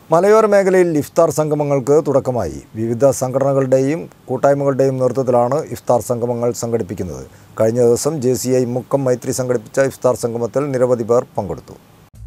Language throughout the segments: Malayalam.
മലയോര മേഖലയിൽ ഇഫ്താർ സംഗമങ്ങൾക്ക് തുടക്കമായി വിവിധ സംഘടനകളുടെയും കൂട്ടായ്മകളുടെയും നേതൃത്വത്തിലാണ് ഇഫ്താർ സംഗമങ്ങൾ സംഘടിപ്പിക്കുന്നത് കഴിഞ്ഞ ദിവസം J C I Mukkam Maithri സംഘടിപ്പിച്ച ഇഫ്താർ സംഗമത്തിൽ നിരവധി പേർ പങ്കെടുത്തു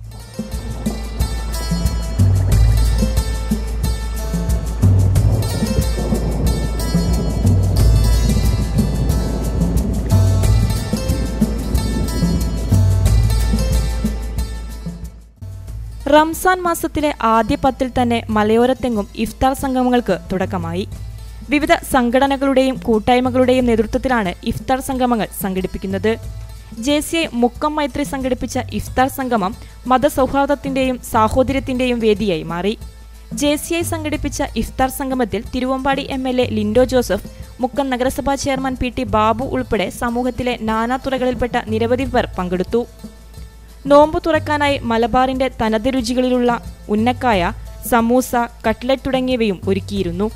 റംസാൻ മാസത്തിലെ ആദ്യ പത്തിൽ തന്നെ മലയോരത്തെങ്ങും ഇഫ്താർ സംഗമങ്ങൾക്ക് തുടക്കമായി വിവിധ സംഘടനകളുടെയും കൂട്ടായ്മകളുടെയും നേതൃത്വത്തിലാണ് ഇഫ്താർ സംഗമങ്ങൾ സംഘടിപ്പിക്കുന്നത് J C I Mukkam Maithri സംഘടിപ്പിച്ച ഇഫ്താർ സംഗമം മതസൗഹാർദ്ദത്തിന്റെയും സാഹോദര്യത്തിന്റെയും വേദിയായി മാറി ജെ സി ഐ സംഘടിപ്പിച്ച ഇഫ്താർ സംഗമത്തിൽ Thiruvambady M L A Lindo Joseph Mukkam നഗരസഭാ ചെയർമാൻ പി ടി ബാബു ഉൾപ്പെടെ സമൂഹത്തിലെ നാനാതുറകളിൽപ്പെട്ട നിരവധി പേർ പങ്കെടുത്തു നോമ്പ് തുറക്കാനായി മലബാറിന്റെ തനത് രുചികളിലുള്ള ഉന്നക്കായ സമൂസ കട്ട്ലറ്റ് തുടങ്ങിയവയും ഒരുക്കിയിരുന്നു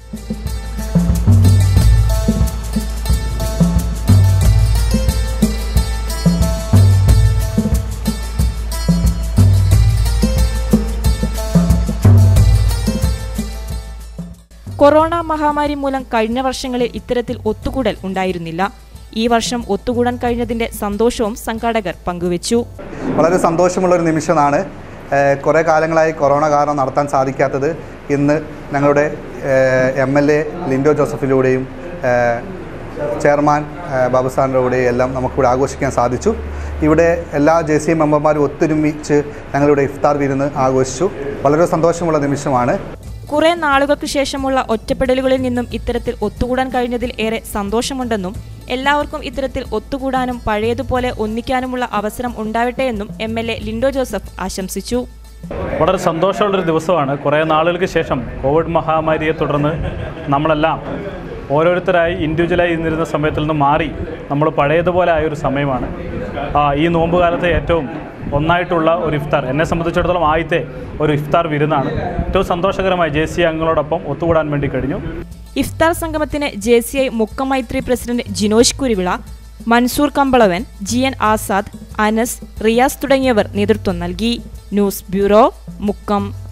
കൊറോണ മഹാമാരി മൂലം കഴിഞ്ഞ വർഷങ്ങളിൽ ഇത്തരത്തിൽ ഒത്തുകൂടൽ ഉണ്ടായിരുന്നില്ല ഈ വർഷം ഒത്തുകൂടാൻ കഴിഞ്ഞതിന്റെ സന്തോഷവും സംഘാടകർ പങ്കുവച്ചു വളരെ സന്തോഷമുള്ളൊരു നിമിഷമാണ് ഏഹ് കുറേ കാലങ്ങളായി കൊറോണ കാരണം നടത്താൻ സാധിക്കാത്തത് ഇന്ന് ഞങ്ങളുടെ എം എൽ എ ലിൻഡോ ജോസഫിലൂടെയും ഏഹ് ചെയർമാൻ ഏഹ് ബാബു സാറിൻ്റെ കൂടെയും എല്ലാം നമുക്കിവിടെ ആഘോഷിക്കാൻ സാധിച്ചു ഇവിടെ എല്ലാ ജെ സി മെമ്പർമാരും ഒത്തൊരുമിച്ച് ഞങ്ങളുടെ ഇഫ്താർ വിരുന്ന് ആഘോഷിച്ചു വളരെ സന്തോഷമുള്ള നിമിഷമാണ് കുറെ നാളുകൾക്ക് ശേഷമുള്ള ഒറ്റപ്പെടലുകളിൽ നിന്നും ഇത്തരത്തിൽ ഒത്തുകൂടാൻ കഴിഞ്ഞതിൽ ഏറെ സന്തോഷമുണ്ടെന്നും എല്ലാവർക്കും ഇത്തരത്തിൽ ഒത്തുകൂടാനും പഴയതുപോലെ ഒന്നിക്കാനുമുള്ള അവസരം ഉണ്ടാവട്ടെ എന്നും M L A Lindo Joseph ആശംസിച്ചു വളരെ സന്തോഷമുള്ളൊരു ദിവസമാണ് കുറേ നാളുകൾക്ക് ശേഷം കോവിഡ് മഹാമാരിയെ തുടർന്ന് നമ്മളെല്ലാം ഓരോരുത്തരായി ഇൻഡിവിജ്വലായി ഇരുന്നിരുന്ന സമയത്തിൽ നിന്ന് മാറി നമ്മൾ പഴയതുപോലെ ആയ ഒരു സമയമാണ് ആ, ഈ നോമ്പ് കാലത്തെ ഏറ്റവും ഒന്നായിട്ടുള്ള ഒരു ഇഫ്താർ എന്നെ സംബന്ധിച്ചിടത്തോളം ആദ്യത്തെ ഒരു ഇഫ്താർ വിരുന്നാണ് ഏറ്റവും സന്തോഷകരമായി ജെ സി അംഗങ്ങളോടൊപ്പം ഒത്തുകൂടാൻ വേണ്ടി കഴിഞ്ഞു ഇഫ്താർ സംഗമത്തിന് J C I Mukkam Maithri president Jinosh Kuruvila Mansoor Kambalavan G N Azad Anas Riyas തുടങ്ങിയവർ നേതൃത്വം നൽകി ന്യൂസ് ബ്യൂറോ മുക്കം